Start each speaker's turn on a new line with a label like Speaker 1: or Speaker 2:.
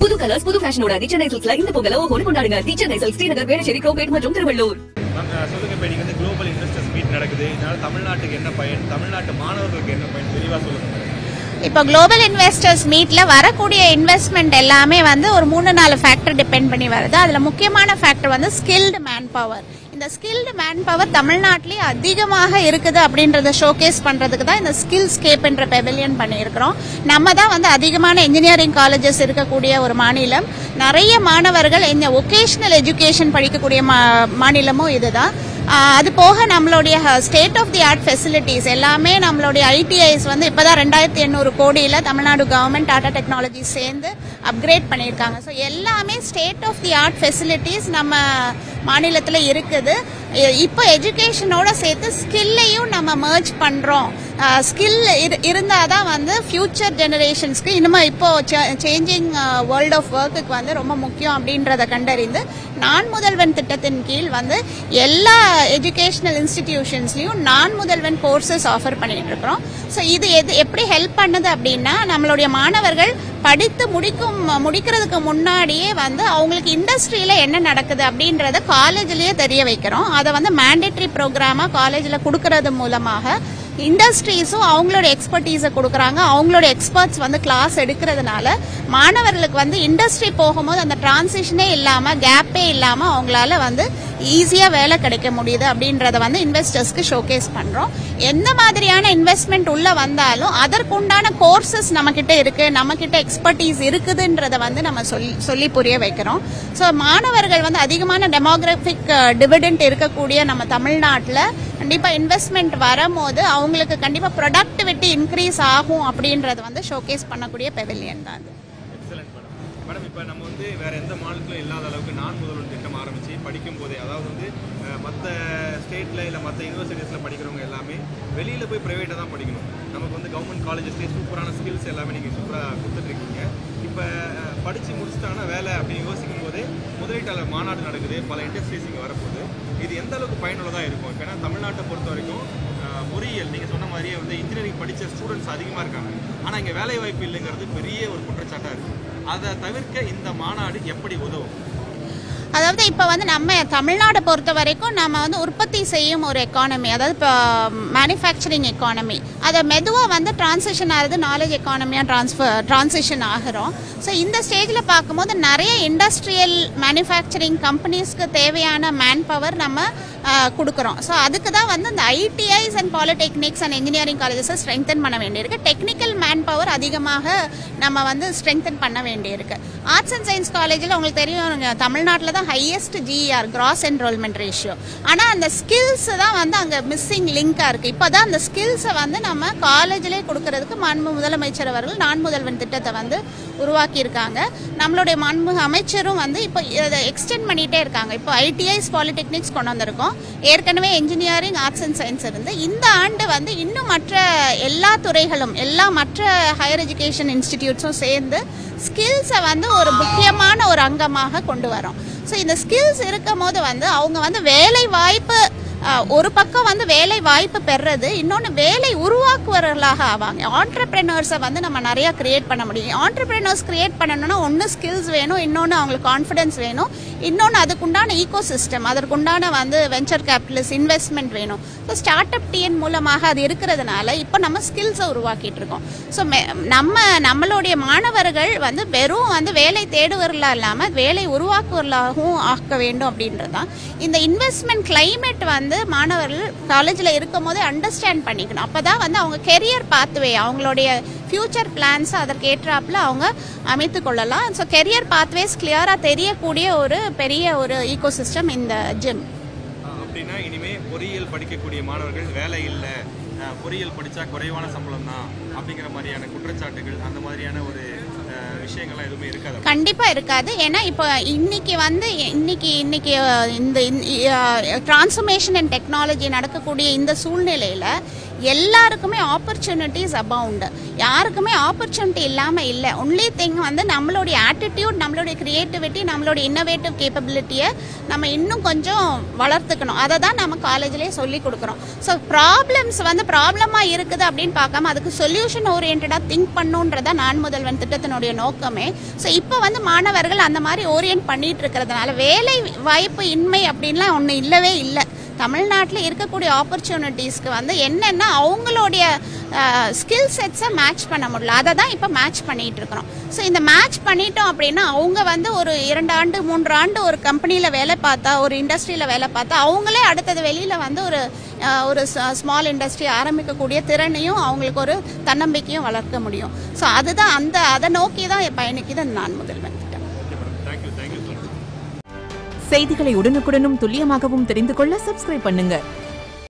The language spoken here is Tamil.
Speaker 1: புது கலர்ஸ் புது ஃபேஷனோட தி சென்னை சில்க்ஸ்ல இந்த பொங்கல ஓஹோனு கொண்டாடுங்க தி சென்னை சில்க்ஸ் ஸ்ரீநகர் வேளச்சேரி கோபேட் மற்றும் திருவள்ளூர்
Speaker 2: மேம் அஹ் சொல்லுங்க இப்போ இன்னைக்கு வந்து குளோபல் இன்வெஸ்டர்ஸ் மீட் நடக்குது இதனால தமிழ்நாட்டுக்கு என்ன பயன் தமிழ்நாட்டு மாணவர்களுக்கு என்ன பயன் தெளிவாக சொல்லுங்க
Speaker 3: இப்போ குளோபல் இன்வெஸ்டர்ஸ் மீட்ல வரக்கூடிய இன்வெஸ்ட்மெண்ட் எல்லாமே வந்து ஒரு மூணு நாலு ஃபேக்டர் டிபெண்ட் பண்ணி வருது அதுல முக்கியமான ஃபேக்டர் வந்து ஸ்கில்டு மேன் பவர் இந்த ஸ்கில்டு மேன் பவர் தமிழ்நாட்டிலேயே அதிகமாக இருக்குது அப்படின்றத ஷோகேஸ் பண்றதுக்கு தான் இந்த ஸ்கில் ஸ்கேப் என்ற பெவிலியன் பண்ணியிருக்கிறோம் நம்ம தான் வந்து அதிகமான இன்ஜினியரிங் காலேஜஸ் இருக்கக்கூடிய ஒரு மாநிலம் நிறைய மாணவர்கள் இந்த ஒகேஷனல் எஜுகேஷன் படிக்கக்கூடிய மா- மாநிலமும் இதுதான் ஆஹ் அது போக நம்மளுடைய state of the art facilities எல்லாமே நம்மளுடைய ஐடிஐஸ் வந்து இப்போதான் ரெண்டாயிரத்தி எண்ணூறு கோடியில் தமிழ்நாடு கவர்மெண்ட் டாடா டெக்னாலஜி சேர்ந்து அப்கிரேட் பண்ணியிருக்காங்க ஸோ எல்லாமே state of the art facilities நம்ம மாநிலத்தில் இருக்குது இ- இப்போ எஜுகேஷனோட சேர்த்து ஸ்கில்லையும் நம்ம மர்ஜ் பண்ணுறோம் ஸ்கில் இருந்தால் தான் வந்து ஃபியூச்சர் ஜெனரேஷன்ஸ்க்கு இனிமே இப்போ சேஞ்சிங் வேர்ல்ட் ஆஃப் ஒர்க்குக்கு வந்து ரொம்ப முக்கியம் அப்படின்றத கண்டறிந்து நான் முதல்வன் திட்டத்தின் கீழ் வந்து எல்லா எஜுகேஷனல் இன்ஸ்டிடியூஷன்ஸ்லையும் நான் முதல்வன் கோர்சஸ் ஆஃபர் பண்ணிட்டு இருக்கிறோம் ஸோ இது எது எப்படி ஹெல்ப் பண்ணுது அப்படின்னா நம்மளுடைய மாணவர்கள் படித்து முடிக்கும் முடிக்கிறதுக்கு முன்னாடியே வந்து அவங்களுக்கு இண்டஸ்ட்ரியில என்ன நடக்குது அப்படின்றத காலேஜ்லயே தெரிய வைக்கிறோம் அதை வந்து மேண்டேட்டரி ப்ரோக்ராமா காலேஜில் கொடுக்கறது மூலமாக இண்டஸ்ட்ரீஸும் அவங்களோட எக்ஸ்பர்டீஸை கொடுக்குறாங்க அவங்களோட எக்ஸ்பர்ட்ஸ் வந்து கிளாஸ் எடுக்கிறதுனால மாணவர்களுக்கு வந்து இண்டஸ்ட்ரி போகும்போது அந்த டிரான்சிஷனே இல்லாமல் கேப்பே இல்லாமல் அவங்களால வந்து ஈஸியாக வேலை கிடைக்க முடியுது அப்படின்றத வந்து இன்வெஸ்டர்ஸ்க்கு ஷோகேஸ் பண்ணுறோம் எந்த மாதிரியான இன்வெஸ்ட்மெண்ட் உள்ள வந்தாலும் அதற்குண்டான கோர்சஸ் நம்மக்கிட்ட இருக்கு நம்மக்கிட்ட எக்ஸ்பர்டீஸ் இருக்குதுன்றத வந்து நம்ம சொல்லி சொல்லி புரிய வைக்கிறோம் ஸோ மாணவர்கள் வந்து அதிகமான டெமோகிராஃபிக் டிவிடெண்ட் இருக்கக்கூடிய நம்ம தமிழ்நாட்டில் கண்டிப்பா இன்வெஸ்ட்மெண்ட் வரும்போது அவங்களுக்கு கண்டிப்பா ப்ரொடக்டிவிட்டி இன்க்ரீஸ் ஆகும் அப்படின்றது வந்து ஷோகேஸ் பண்ணக்கூடிய பெவிலியன் தான் இது
Speaker 2: எக்ஸலண்ட் மேடம் மேடம் இப்போ நம்ம வந்து வேற எந்த மாநிலத்திலும் இல்லாத அளவுக்கு நான் முதல்வன் திட்டம் ஆரம்பிச்சு படிக்கும் போதே அதாவது வந்து மற்ற ஸ்டேட்டில் இல்லை மற்ற யூனிவர்சிட்டிஸில் படிக்கிறவங்க எல்லாமே வெளியில் போய் ப்ரைவேட்டாக தான் படிக்கணும் நமக்கு வந்து கவர்மெண்ட் காலேஜஸ்லேயே சூப்பரான ஸ்கில்ஸ் எல்லாமே நீங்கள் சூப்பராக கொடுத்துட்ருக்கீங்க இப்போ படித்து முடிச்சிட்டாங்கன்னா வேலை அப்படின்னு யோசிக்கும் போதே முதலீட்டாளர் மாநாடு நடக்குது பல இண்டஸ்ட்ரீஸ் இங்கே வரப்போகுது இது எந்த அளவுக்கு பயனுள்ளதாக இருக்கும் இப்போ ஏன்னா தமிழ்நாட்டை பொறுத்த வரைக்கும் அஹ், பொறியியல் நீங்கள் சொன்ன மாதிரியே வந்து இன்ஜினியரிங் படித்த ஸ்டூடெண்ட்ஸ் அதிகமாக இருக்காங்க ஆனால் இங்கே வேலை வாய்ப்பு இல்லைங்கிறது பெரிய ஒரு குற்றச்சாட்டாக இருக்குது அதை தவிர்க்க இந்த மாநாடு எப்படி உதவும்
Speaker 3: அதாவது இப்போ வந்து நம்ம தமிழ்நாடு பொறுத்த வரைக்கும் நம்ம வந்து உற்பத்தி செய்யும் ஒரு எக்கானமி அதாவது இப்போ மேனுஃபேக்சரிங் எக்கானமி அதை மெதுவாக வந்து டிரான்சிஷன் ஆகுது நாலேஜ் எக்கானமியாக ட்ரான்ஸ்ஃபர் டிரான்சிஷன் ஆகிறோம் ஸோ இந்த ஸ்டேஜில் பார்க்கும்போது நிறைய இண்டஸ்ட்ரியல் மேனுஃபேக்சரிங் கம்பெனிஸ்க்கு தேவையான மேன் பவர் நம்ம ஆஹ், கொடுக்குறோம் ஸோ அதுக்கு தான் வந்து இந்த ITIs and polytechnics and engineering காலேஜஸை ஸ்ட்ரெங்தன் பண்ண வேண்டியிருக்கு டெக்னிக்கல் மேன் பவர் அதிகமாக நம்ம வந்து ஸ்ட்ரெங்தன் பண்ண வேண்டியிருக்கு ஆர்ட்ஸ் அண்ட் சயின்ஸ் காலேஜில் உங்களுக்கு தெரியும் தமிழ்நாட்டில் தான் highest GR gross enrolment ratio ஆனால் அந்த ஸ்கில்ஸ் தான் வந்து அங்கே மிஸ்ஸிங் லிங்காக இருக்குது இப்போ தான் அந்த ஸ்கில்ஸை வந்து நம்ம காலேஜிலே கொடுக்கறதுக்கு மாண்பு முதலமைச்சர் அவர்கள் நான் முதல்வன் திட்டத்தை வந்து உருவாக்கியிருக்காங்க நம்மளுடைய மாண்பு அமைச்சரும் வந்து இப்போ இதை எக்ஸ்டெண்ட் பண்ணிகிட்டே இருக்காங்க இப்போ ஐடிஐஸ் பாலிடெக்னிக்ஸ் கொண்டு வந்திருக்கோம் ஏற்கனவே இன்ஜினியரிங் ஆர்ட்ஸ் அண்ட் சயின்ஸ் இருந்து இந்த ஆண்டு வந்து இன்னும் மற்ற எல்லா துறைகளும் எல்லா மற்ற ஹையர் எஜுகேஷன் இன்ஸ்டிடியூட்ஸும் சேர்ந்து ஸ்கில்ஸை வந்து ஒரு முக்கியமான ஒரு அங்கமாக கொண்டு வரோம் ஸோ இந்த ஸ்கில்ஸ் இருக்கும் போது வந்து அவங்க வந்து வேலை வாய்ப்பு அஹ், ஒரு பக்கம் வந்து வேலை வாய்ப்பு பெறுறது இன்னொன்று வேலை உருவாக்குவர்களாக ஆவாங்க ஆண்டர்பிரினர்ஸை வந்து நம்ம நிறையா கிரியேட் பண்ண முடியும் ஆண்டர்பிரினர்ஸ் கிரியேட் பண்ணணும்னா ஒன்று ஸ்கில்ஸ் வேணும் இன்னொன்று அவங்களுக்கு கான்ஃபிடன்ஸ் வேணும் இன்னொன்று அதுக்குண்டான ஈகோ சிஸ்டம் அதற்குண்டான வந்து வெஞ்சர் கேபிட்டலிஸ்ட் இன்வெஸ்ட்மெண்ட் வேணும் ஸோ ஸ்டார்ட் அப் டிஎன் மூலமாக அது இருக்கிறதுனால இப்போ நம்ம ஸ்கில்ஸை உருவாக்கிட்டு இருக்கோம் ஸோ நம்ம நம்மளுடைய மாணவர்கள் வந்து வெறும் வந்து வேலை தேடுவர்களா இல்லாமல் வேலை உருவாக்குவர்களாகவும் ஆக்க வேண்டும் அப்படின்றது தான் இந்த இன்வெஸ்ட்மெண்ட் climate வந்து மாணவர்கள் காலேஜில் இருக்கும் போதே அண்டர்ஸ்டாண்ட் பண்ணிக்கணும் அப்போ தான் வந்து அவங்க கெரியர் பாத்வே அவங்களுடைய ஃபியூச்சர் பிளான்ஸ் அதற்கு ஏற்றாப்புல அவங்க அமைத்து கொள்ளலாம் ஸோ கெரியர் பாத்வேஸ் கிளியராக தெரியக்கூடிய ஒரு பெரிய ஒரு ஈகோ சிஸ்டம் இந்த ஜிம்
Speaker 2: அஹ் அப்படின்னா இனிமே பொறியியல் படிக்கக்கூடிய மாணவர்கள் வேலை இல்லை அஹ் பொறியியல் படித்தா குறைவான சம்பளம் தான் அப்படிங்கிற மாதிரியான குற்றச்சாட்டுகள் அந்த மாதிரியான ஒரு அஹ், விஷயங்கள்லாம் எதுவுமே இருக்காது
Speaker 3: கண்டிப்பா இருக்காது ஏன்னா இப்போ இன்னைக்கு வந்து இன்னைக்கு இன்னைக்கு அஹ், இந்த டிரான்ஸ்ஃபர்மேஷன் அண்ட் டெக்னாலஜி நடக்கக்கூடிய இந்த சூழ்நிலையில எல்லாருக்குமே ஆப்பர்ச்சுனிட்டிஸ் அபவுண்ட் யாருக்குமே ஆப்பர்ச்சுனிட்டி இல்லாம இல்லை ஒன்லி திங் வந்து நம்மளுடைய ஆட்டிடியூட் நம்மளுடைய கிரியேட்டிவிட்டி நம்மளுடைய இன்னோவேட்டிவ் கேப்பபிலிட்டியை நம்ம இன்னும் கொஞ்சம் வளர்த்துக்கணும் அதை தான் நம்ம காலேஜ்லேயே சொல்லி கொடுக்குறோம் ஸோ ப்ராப்ளம்ஸ் வந்து ப்ராப்ளமாக இருக்குது அப்படின்னு பார்க்காம அதுக்கு சொல்யூஷன் ஓரியன்டாக திங்க் பண்ணுன்றதா நான் முதல்வன் திட்டத்தினுடைய நோக்கம் நோக்கமே ஸோ இப்போ வந்து மாணவர்கள் அந்த மாதிரி ஓரியன்ட் பண்ணிட்டு இருக்கிறதுனால வேலை வாய்ப்பு இன்மை அப்படின்லாம் ஒன்று இல்லவே இல்லை தமிழ்நாட்டில் இருக்கக்கூடிய ஆப்பர்ச்சுனிட்டிஸ்க்கு வந்து என்னென்னா அவங்களுடைய ஸ்கில் செட்ஸை மேட்ச் பண்ண முடியல அதை தான் இப்போ மேட்ச் பண்ணிட்டு இருக்கிறோம் ஸோ இந்த மேட்ச் பண்ணிட்டோம் அப்படின்னா அவங்க வந்து ஒரு இரண்டு ஆண்டு மூன்று ஆண்டு ஒரு கம்பெனியில் வேலை பார்த்தா ஒரு இண்டஸ்ட்ரியில் வேலை பார்த்தா அவங்களே அடுத்தது வெளியில் வந்து ஒரு அஹ், ஒரு ஸ்மால் இண்டஸ்ட்ரி ஆரம்பிக்கக்கூடிய திறனையும் அவங்களுக்கு ஒரு தன்னம்பிக்கையும் வளர்க்க முடியும் ஸோ அதுதான் அந்த அதை நோக்கி தான் பயணிக்குது அந்த நான் முதல்வன் திட்டம்
Speaker 2: okay madam thank you thank you so much
Speaker 4: செய்திகளை உடனுக்குடனும் துல்லியமாகவும் தெரிந்து கொள்ள சப்ஸ்கிரைப் பண்ணுங்க